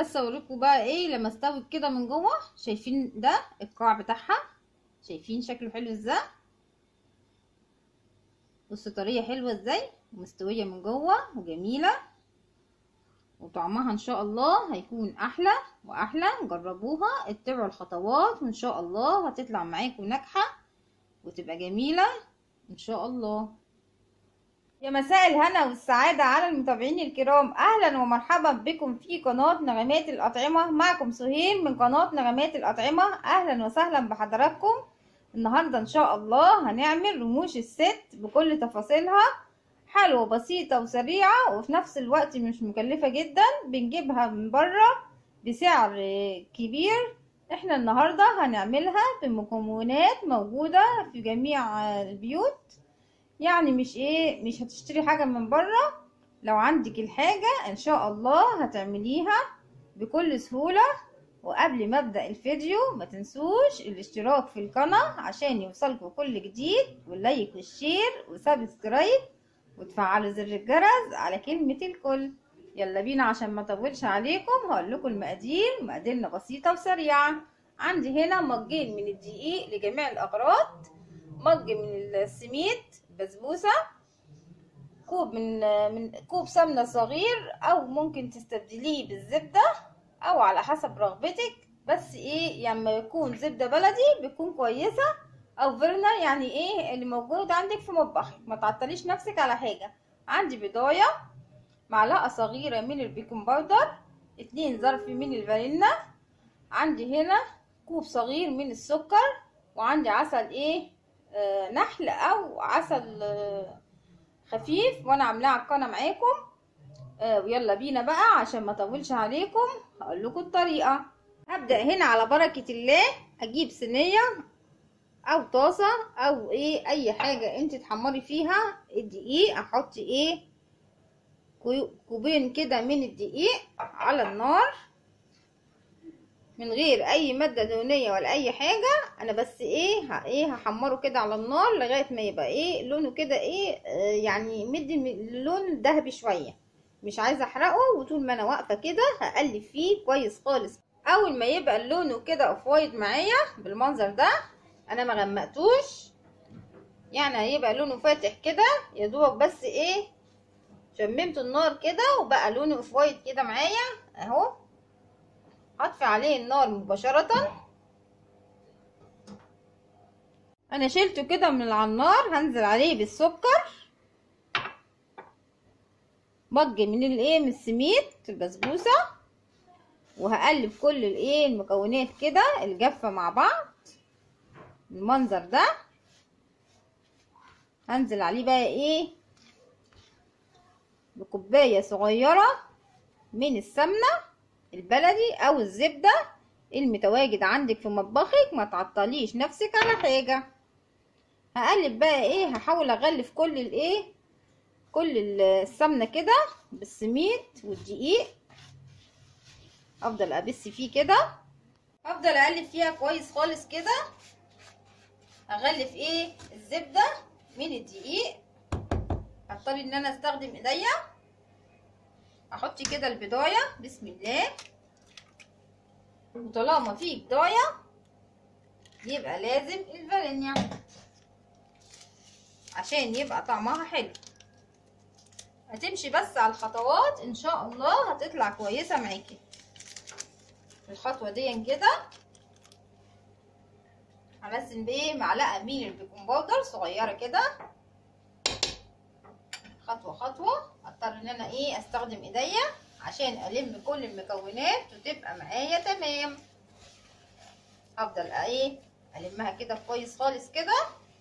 بس اوريكم بقى ايه لما استوت كده من جوه شايفين ده القاع بتاعها شايفين شكله حلو ازاي بصوا طريه حلوه ازاي ومستويه من جوه وجميله وطعمها ان شاء الله هيكون احلى واحلى جربوها اتبعوا الخطوات وان شاء الله هتطلع معاكم ناجحه وتبقى جميله ان شاء الله يا مساء الهنا والسعادة على المتابعين الكرام أهلا ومرحبا بكم في قناة نغمات الأطعمة معكم سهيل من قناة نغمات الأطعمة أهلا وسهلا بحضراتكم النهاردة إن شاء الله هنعمل رموش الست بكل تفاصيلها حلوة بسيطة وسريعة وفي نفس الوقت مش مكلفة جدا بنجيبها من بره بسعر كبير احنا النهاردة هنعملها بمكونات موجودة في جميع البيوت يعني مش ايه مش هتشتري حاجة من بره لو عندك الحاجة ان شاء الله هتعمليها بكل سهولة وقبل ما ابدأ الفيديو ما تنسوش الاشتراك في القناة عشان يوصلكم كل جديد واللايك والشير وسبسكرايب وتفعلوا زر الجرس على كلمة الكل يلا بينا عشان ما اطولش عليكم هقول لكم المقادير مقاديرنا بسيطة وسريعة عندي هنا مجين من الدقيق لجميع الأغراض مج من السميد بسبوسة كوب من من كوب سمنة صغير أو ممكن تستبدليه بالزبدة أو على حسب رغبتك بس إيه يعني لما يكون زبدة بلدي بتكون كويسة أو فيرنا يعني إيه اللي موجود عندك في مطبخك ما تعطليش نفسك على حاجة عندي بضاية معلقة صغيرة من البيكنج باودر اتنين ظرف من الفانيلا عندي هنا كوب صغير من السكر وعندي عسل ايه آه نحل او عسل آه خفيف وانا عاملاه على القناه معاكم آه ويلا بينا بقى عشان ما اطولش عليكم هقول لكم الطريقه هبدا هنا على بركه الله اجيب صينيه او طاسه او ايه اي حاجه انت تحمري فيها الدقيق احط ايه كوبين كده من الدقيق على النار من غير اي ماده دهنيه ولا اي حاجه انا بس ايه ه... ايه هحمره كده على النار لغايه ما يبقى ايه لونه كده ايه آه يعني مدي لون ذهبي شويه مش عايزه احرقه وطول ما انا واقفه كده هقلب فيه كويس خالص اول ما يبقى لونه كده اوف وايت معايا بالمنظر ده انا ما غمقتوش يعني هيبقى لونه فاتح كده يا دوبك بس ايه شممت النار كده وبقى لونه اوف وايت كده معايا اهو هطفي عليه النار مباشرة انا شلته كده من على النار هنزل عليه بالسكر مج من الايه من السميد البسبوسة وهقلب كل الايه المكونات كده الجافة مع بعض المنظر ده هنزل عليه بقى ايه بكوباية صغيرة من السمنة البلدي او الزبدة المتواجد عندك في مطبخك ما تعطليش نفسك على حاجة هقلب بقى ايه هحاول اغلف كل الايه كل السمنة كده بالسميد والدقيق افضل ابس فيه كده افضل اقلب فيها كويس خالص كده اغلف ايه الزبدة من الدقيق هضطر ان انا استخدم ايديا احط كده البضايه بسم الله وطالما في بضايه يبقى لازم الفانيليا عشان يبقى طعمها حلو هتمشي بس على الخطوات ان شاء الله هتطلع كويسه معاكي الخطوه دي كده هنزل بايه معلقه من البيكنج باودر صغيره كده خطوه خطوه اضطر ان انا ايه استخدم ايديا عشان الم كل المكونات وتبقى معايا تمام افضل ايه المها كده كويس خالص كده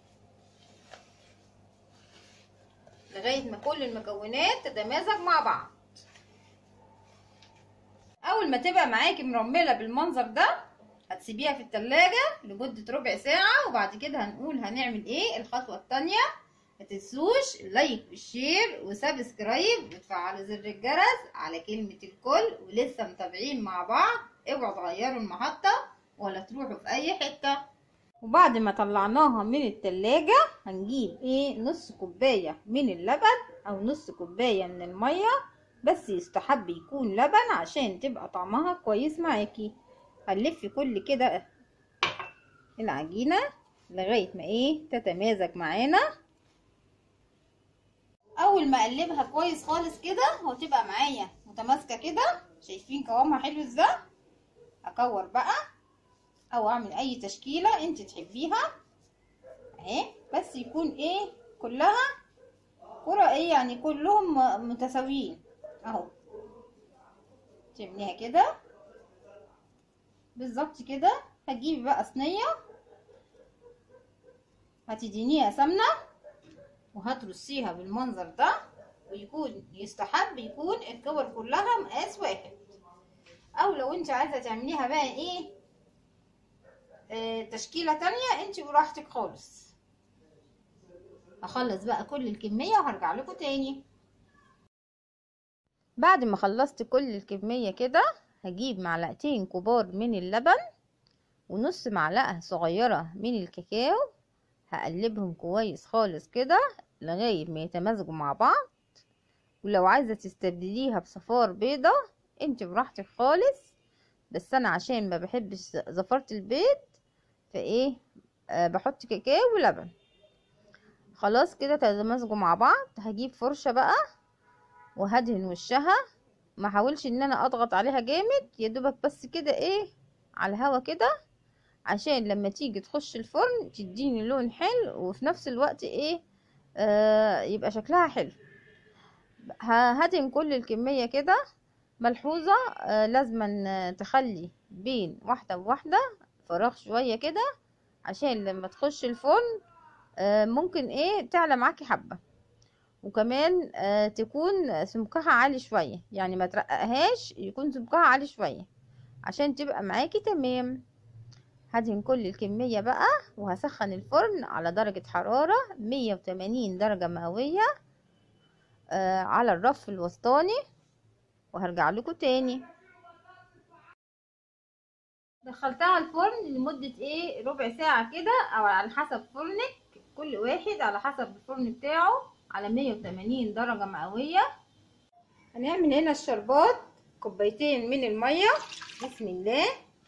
لغايه ما كل المكونات تتمازج مع بعض اول ما تبقى معاكي مرمله بالمنظر ده هتسيبيها في التلاجة لمدة ربع ساعة وبعد كده هنقول هنعمل ايه الخطوة التانية متنسوش اللايك والشير وسبسكرايب وتفعلوا زر الجرس على كلمة الكل ولسه متابعين مع بعض اوعوا تغيروا المحطة ولا تروحوا في اي حتة وبعد ما طلعناها من التلاجة هنجيب ايه نص كوباية من اللبن او نص كوباية من المية بس يستحب يكون لبن عشان تبقى طعمها كويس معاكي هنلف كل كده العجينة لغاية ما ايه تتمازج معانا اول ما اقلبها كويس خالص كده وتبقى معايا متماسكة كده شايفين قوامها حلو ازاي اكور بقى او اعمل اي تشكيلة انت تحبيها اهي بس يكون ايه كلها كرة ايه يعني كلهم متساويين اهو تعمليها كده بالظبط كده هتجيبي بقى صينية هتدينيها سمنة وهترصيها بالمنظر ده ويكون يستحب يكون الكور كلها مقاس واحد او لو انت عايزة تعمليها بقى ايه اه تشكيلة تانية انت براحتك خالص هخلص بقى كل الكمية وهرجع لكم تاني بعد ما خلصت كل الكمية كده هجيب معلقتين كبار من اللبن ونص معلقة صغيرة من الكاكاو هقلبهم كويس خالص كده لغاية ما يتمازجوا مع بعض ولو عايزة تستبدليها بصفار بيضة انت براحتك خالص بس انا عشان ما بحبش زفارة البيض فايه آه بحط كاكاو ولبن خلاص كده تتمازجوا مع بعض هجيب فرشة بقى وهدهن وشها ما حاولش ان انا اضغط عليها جامد يا دوبك بس كده ايه على الهوا كده عشان لما تيجي تخش الفرن تديني لون حلو وفي نفس الوقت ايه آه يبقى شكلها حلو هدهن كل الكمية كده ملحوظة آه لازما تخلي بين واحدة وواحدة فراغ شوية كده عشان لما تخش الفرن آه ممكن ايه تعلى معاكي حبة وكمان آه تكون سمكها عالي شوية يعني ما ترققهاش يكون سمكها عالي شوية عشان تبقى معاكي تمام هدهن كل الكمية بقى وهسخن الفرن على درجة حرارة مية وتمانين درجة مئوية آه على الرف الوسطاني وهرجع لكم تاني دخلتها الفرن لمدة ايه ربع ساعة كده او على حسب فرنك كل واحد على حسب الفرن بتاعه على مية وتمانين درجة مئوية هنعمل هنا الشربات كوبايتين من المية بسم الله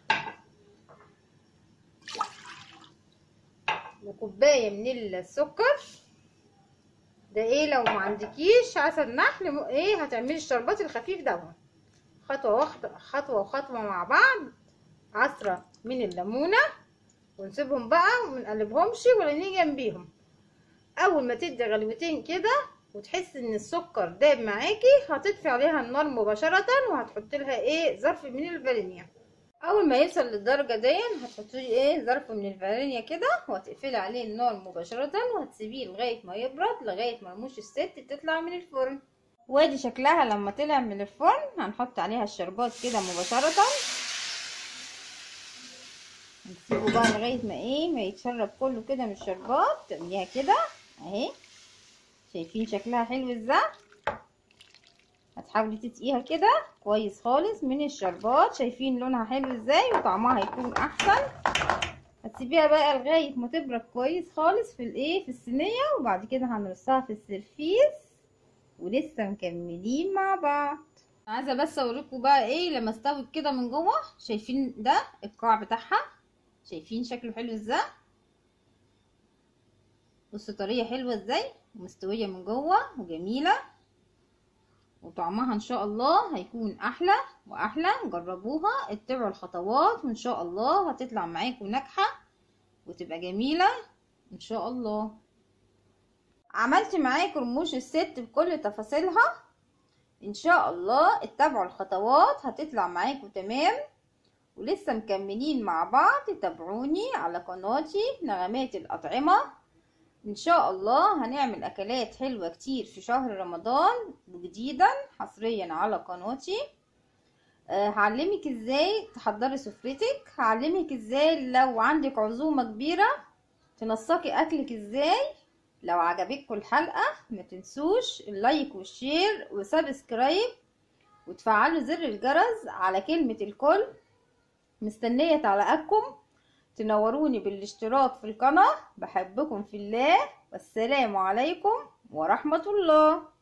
وكوباية من السكر ده ايه لو ما عندكيش عسل نحل ايه هتعملي الشربات الخفيف ده خطوة واحدة خطوة وخطوة مع بعض عصرة من الليمونة ونسيبهم بقى ومنقلبهمش ولا نيجي جنبيهم اول ما تدي غلوتين كده وتحس ان السكر داب معاكي هتطفي عليها النار مباشرة وهتحط لها ايه ظرف من الفانيليا اول ما يوصل للدرجه دي هتحطي ايه ظرف من الفانيليا كده وهتقفلي عليه النار مباشره وهتسيبيه لغايه ما يبرد لغايه ما رموش الست تطلع من الفرن وادي شكلها لما طلع من الفرن هنحط عليها الشربات كده مباشره هنسيبه بقى لغايه ما ايه ما يتشرب كله كده من الشربات تعمليها كده اهي شايفين شكلها حلو ازاي هتحاولي تسقيها كده كويس خالص من الشربات شايفين لونها حلو ازاي وطعمها هيكون احسن هتسيبيها بقى لغايه ما تبرد كويس خالص في الايه في الصينيه وبعد كده هنرصها في السرفيس ولسه مكملين مع بعض عايزه بس اوريكم بقى ايه لما استوت كده من جوه شايفين ده القاع بتاعها شايفين شكله حلو ازاي بصوا طريه حلوه ازاي ومستويه من جوه وجميله وطعمها ان شاء الله هيكون احلى واحلى جربوها اتبعوا الخطوات وان شاء الله هتطلع معاكم ناجحه وتبقى جميله ان شاء الله عملت معاكم رموش الست بكل تفاصيلها ان شاء الله اتبعوا الخطوات هتطلع معاكم تمام ولسه مكملين مع بعض تابعوني على قناتي نغمات الاطعمه ان شاء الله هنعمل اكلات حلوة كتير في شهر رمضان جديدا حصريا على قناتي أه هعلمك ازاي تحضري سفرتك هعلمك ازاي لو عندك عزومة كبيرة تنسقي اكلك ازاي لو عجبتكم الحلقة ما تنسوش اللايك والشير وسبسكرايب وتفعلوا زر الجرس على كلمة الكل مستنية تعليقاتكم تنوروني بالاشتراك في القناة بحبكم في الله والسلام عليكم ورحمة الله